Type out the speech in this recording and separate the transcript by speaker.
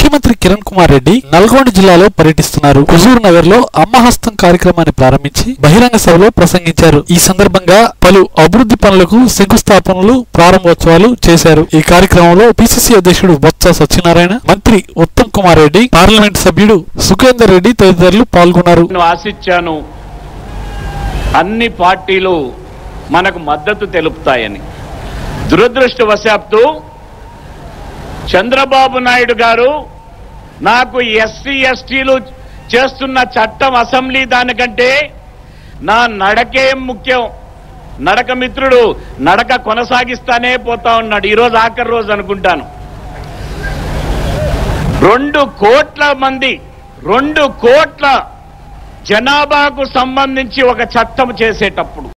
Speaker 1: ముఖ్యమంత్రి కిరణ్ కుమార్ రెడ్డి నల్గొండ జిల్లాలో పర్యటిస్తున్నారు హుజూర్ నగర్ లో అమ్మహస్తం కార్యక్రమాన్ని ప్రారంభించి బహిరంగ సభలో ప్రసంగించారు ఈ సందర్భంగా పలు అభివృద్ధి పనులకు శంకుస్థాపనలు ప్రారంభోత్సవాలు చేశారు ఈ కార్యక్రమంలో పిసిసి అధ్యక్షుడు బొత్స సత్యనారాయణ మంత్రి ఉత్తమ్ కుమార్ రెడ్డి పార్లమెంట్ సభ్యుడు సుఖేందర్ రెడ్డి తదితరులు పాల్గొన్నారు
Speaker 2: నేను ఆశించాను అన్ని పార్టీలు మనకు మద్దతు తెలుపుతాయని దురదృష్టవశాత్తు చంద్రబాబు నాయుడు గారు నాకు ఎస్సీ ఎస్టీలు చేస్తున్న చట్టం అసెంబ్లీ దానికంటే నా నడకే ముఖ్యం నడక మిత్రుడు నడక కొనసాగిస్తానే పోతా ఉన్నాడు ఈరోజు ఆఖరి రోజు అనుకుంటాను రెండు కోట్ల మంది రెండు కోట్ల జనాభాకు సంబంధించి ఒక చట్టం చేసేటప్పుడు